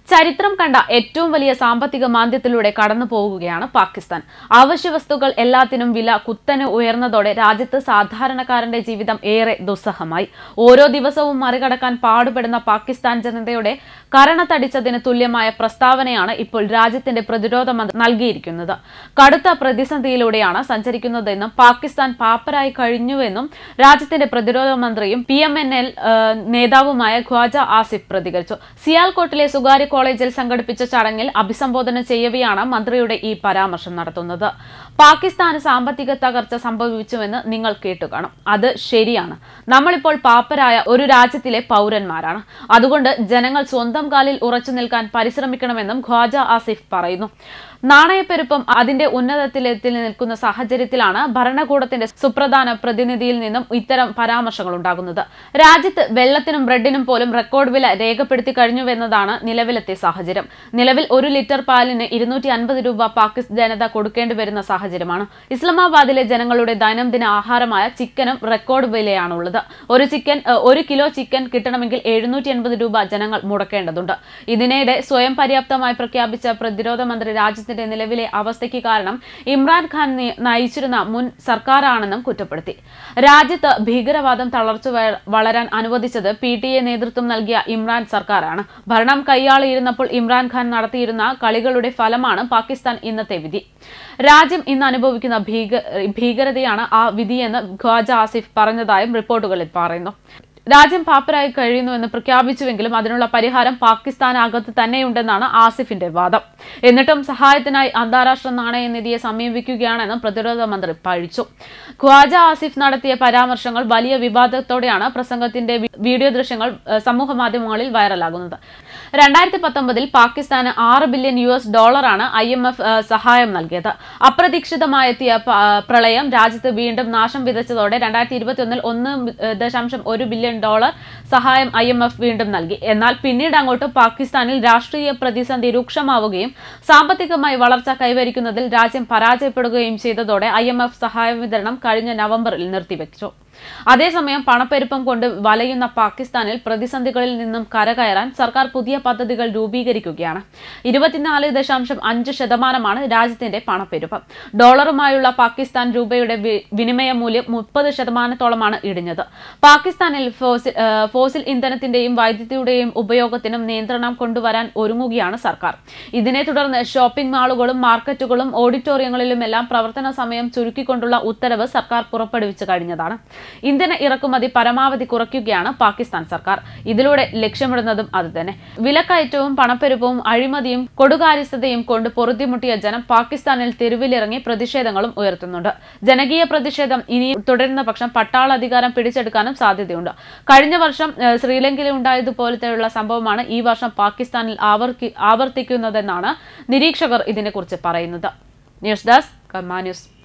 ചരിത്രം കണ്ട ഏറ്റവും വലിയ സാമ്പത്തിക മാന്ദ്യത്തിലൂടെ കടന്നു പോകുകയാണ് പാകിസ്ഥാൻ അവശ്യ വസ്തുക്കൾ എല്ലാത്തിനും വില കുത്തനെ ഉയർന്നതോടെ രാജ്യത്ത് സാധാരണക്കാരന്റെ ജീവിതം ഏറെ ദുസ്സഹമായി ഓരോ ദിവസവും മറികടക്കാൻ പാടുപെടുന്ന പാകിസ്ഥാൻ ജനതയുടെ കരണത്തടിച്ചതിന് തുല്യമായ പ്രസ്താവനയാണ് ഇപ്പോൾ രാജ്യത്തിന്റെ പ്രതിരോധ മന്ത്രി നൽകിയിരിക്കുന്നത് കടുത്ത പ്രതിസന്ധിയിലൂടെയാണ് സഞ്ചരിക്കുന്നതെന്നും പാകിസ്ഥാൻ പാപ്പരായി കഴിഞ്ഞുവെന്നും രാജ്യത്തിന്റെ പ്രതിരോധ മന്ത്രിയും പി എം എൻ എൽ നേതാവുമായ ഖ്വാജ ആസിഫ് പ്രതികരിച്ചു സിയാൽകോട്ടിലെ സ്വകാര്യ കോളേജിൽ സംഘടിപ്പിച്ച ചടങ്ങിൽ അഭിസംബോധന ചെയ്യവെയാണ് മന്ത്രിയുടെ ഈ പരാമർശം നടത്തുന്നത് പാകിസ്ഥാന് സാമ്പത്തിക തകർച്ച സംഭവിച്ചുവെന്ന് നിങ്ങൾ കേട്ടുകാണും അത് ശരിയാണ് നമ്മളിപ്പോൾ പാപ്പരായ ഒരു രാജ്യത്തിലെ പൗരന്മാരാണ് അതുകൊണ്ട് ജനങ്ങൾ സ്വന്തം കാലിൽ ഉറച്ചു നിൽക്കാൻ പരിശ്രമിക്കണമെന്നും ഖ്വാജ ആസിഫ് പറയുന്നു നാണയപ്പെരുപ്പം അതിന്റെ ഉന്നതത്തിലെത്തി നിൽക്കുന്ന സാഹചര്യത്തിലാണ് ഭരണകൂടത്തിന്റെ സുപ്രധാന പ്രതിനിധിയിൽ നിന്നും ഇത്തരം പരാമർശങ്ങൾ ഉണ്ടാകുന്നത് രാജ്യത്ത് വെള്ളത്തിനും ബ്രെഡിനും പോലും റെക്കോർഡ് വില രേഖപ്പെടുത്തി കഴിഞ്ഞുവെന്നതാണ് നിലവിലത്തെ സാഹചര്യം നിലവിൽ ഒരു ലിറ്റർ പാലിന് ഇരുന്നൂറ്റി അൻപത് രൂപ പാകിസ്ഥാൻ ജനത കൊടുക്കേണ്ടി വരുന്ന സാഹചര്യമാണ് ഇസ്ലാമാബാദിലെ ജനങ്ങളുടെ ദൈനംദിന ആഹാരമായ ചിക്കനും റെക്കോർഡ് വിലയാണുള്ളത് ഒരു ചിക്കൻ ഏഹ്, ഒരു കിലോ ചിക്കൻ കിട്ടണമെങ്കിൽ എഴുന്നൂറ്റി എൺപത് രൂപ ജനങ്ങൾ മുടക്കേണ്ടതുണ്ട് ഇതിനിടെ സ്വയം പര്യാപ്തമായി പ്രഖ്യാപിച്ച പ്രതിരോധ മന്ത്രി രാജ്യത്തിന്റെ നിലവിലെ അവസ്ഥയ്ക്ക് കാരണം ഇമ്രാൻഖാൻ നി- നയിച്ചിരുന്ന മുൻ സർക്കാരാണെന്നും കുറ്റപ്പെടുത്തി രാജ്യത്ത് ഭീകരവാദം തളർച്ച വ- വളരാൻ അനുവദിച്ചത് പി ടി എ നേതൃത്വം നൽകിയ ഇമ്രാൻ സർക്കാരാണ് ഭരണം കൈയാളിയിരുന്നപ്പോൾ ഇമ്രാൻഖാൻ നടത്തിയിരുന്ന കളികളുടെ ഫലമാണ് പാകിസ്ഥാൻ ഇന്നത്തെ വിധി രാജ്യം ഇന്ന് അനുഭവിക്കുന്ന ഭീക ഭീകരതയാണ് ആ വിധിയെന്ന് ഖ്വാജ ആസിഫ് പറഞ്ഞതായും റിപ്പോർട്ടുകളിൽ പറയുന്നു രാജ്യം പാപ്പരായി കഴിയുന്നുവെന്ന് പ്രഖ്യാപിച്ചുവെങ്കിലും അതിനുള്ള പരിഹാരം പാകിസ്ഥാനകത്ത് തന്നെയുണ്ടെന്നാണ് ആസിഫിന്റെ വാദം എന്നിട്ടും സഹായത്തിനായി അന്താരാഷ്ട്ര നാണയനിധിയെ സമീപിക്കുകയാണെന്നും പ്രതിരോധ മന്ത്രി പഴിച്ചു ഖ്വാജ ആസിഫ് നടത്തിയ പരാമർശങ്ങൾ വലിയ വിവാദത്തോടെയാണ് പ്രസംഗത്തിന്റെ വി- വീഡിയോ ദൃശ്യങ്ങൾ ഏഹ്, സമൂഹ മാധ്യമങ്ങളിൽ വൈറലാകുന്നത് രണ്ടായിരത്തി പത്തൊമ്പതിൽ പാകിസ്ഥാന് ആറ് ബില്യൺ യു എസ് ഡോളറാണ് ഐ എം എഫ് സഹായം നൽകിയത് അപ്രതീക്ഷിതമായി എത്തിയ പ- പ്രളയം രാജ്യത്ത് വീണ്ടും നാശം വിതച്ചതോടെ രണ്ടായിരത്തി ഇരുപത്തിയൊന്നിൽ ഒന്ന് ഏഹ്, ദശാംശം ഒരു ബില്യൺ ഡോളർ സഹായം ഐ എം എഫ് വീണ്ടും നൽകി എന്നാൽ പിന്നീട് അങ്ങോട്ട് പാകിസ്ഥാനിൽ രാഷ്ട്രീയ പ്രതിസന്ധി രൂക്ഷമാവുകയും സാമ്പത്തികമായി വളർച്ച കൈവരിക്കുന്നതിൽ രാജ്യം പരാജയപ്പെടുകയും ചെയ്തതോടെ ഐ എം എഫ് സഹായ വിതരണം കഴിഞ്ഞ നവംബറിൽ നിർത്തിവെച്ചു അതേസമയം പണപ്പെരുപ്പം കൊണ്ട് വലയുന്ന പാകിസ്ഥാനിൽ പ്രതിസന്ധികളിൽ നിന്നും കരകയറാൻ സർക്കാർ പുതിയ പദ്ധതികൾ രൂപീകരിക്കുകയാണ് ഇരുപത്തിനാല് ദശാംശം അഞ്ച് ശതമാനമാണ് രാജ്യത്തിന്റെ പണപ്പെരുപ്പം ഡോളറുമായുള്ള പാകിസ്ഥാൻ രൂപയുടെ വി- വിനിമയ മൂല്യം മുപ്പത് ശതമാനത്തോളമാണ് ഇടിഞ്ഞത് പാകിസ്ഥാനിൽ ഫോസിൽ ആ, ഫോസിൽ ഇന്ധനത്തിന്റെയും വൈദ്യുതിയുടെയും ഉപയോഗത്തിനും നിയന്ത്രണം കൊണ്ടുവരാൻ ഒരുങ്ങുകയാണ് സർക്കാർ ഇതിനെ തുടർന്ന് ഷോപ്പിംഗ് മാളുകളും മാർക്കറ്റുകളും ഓഡിറ്റോറിയങ്ങളിലുമെല്ലാം പ്രവർത്തന സമയം ചുരുക്കിക്കൊണ്ടുള്ള ഉത്തരവ് സർക്കാർ പുറപ്പെടുവിച്ചു കഴിഞ്ഞതാണ് ഇന്ധന ഇറക്കുമതി പരമാവധി കുറയ്ക്കുകയാണ് പാകിസ്ഥാൻ സർക്കാർ ഇതിലൂടെ ലക്ഷ്യമിടുന്നതും അതുതന്നെ വിലക്കയറ്റവും പണപ്പെരുപ്പവും അഴിമതിയും കൊടുകാര്യസ്ഥതയും കൊണ്ട് പൊറുതിമുട്ടിയ ജനം പാകിസ്ഥാനിൽ തെരുവിലിറങ്ങി പ്രതിഷേധങ്ങളും ഉയർത്തുന്നുണ്ട് ജനകീയ പ്രതിഷേധം ഇനി തുടരുന്ന പക്ഷം പട്ടാള അധികാരം പിടിച്ചെടുക്കാനും സാധ്യതയുണ്ട് കഴിഞ്ഞ വർഷം ഏഹ്, ശ്രീലങ്കയിൽ ഉണ്ടായതുപോലത്തെയുള്ള സംഭവമാണ് ഈ വർഷം പാകിസ്ഥാനിൽ ആവർത്തി ആവർത്തിക്കുന്നതെന്നാണ് നിരീക്ഷകർ ഇതിനെക്കുറിച്ച് പറയുന്നത് ന്യൂസ് ഡെസ്ക് കർമ്മ ന്യൂസ്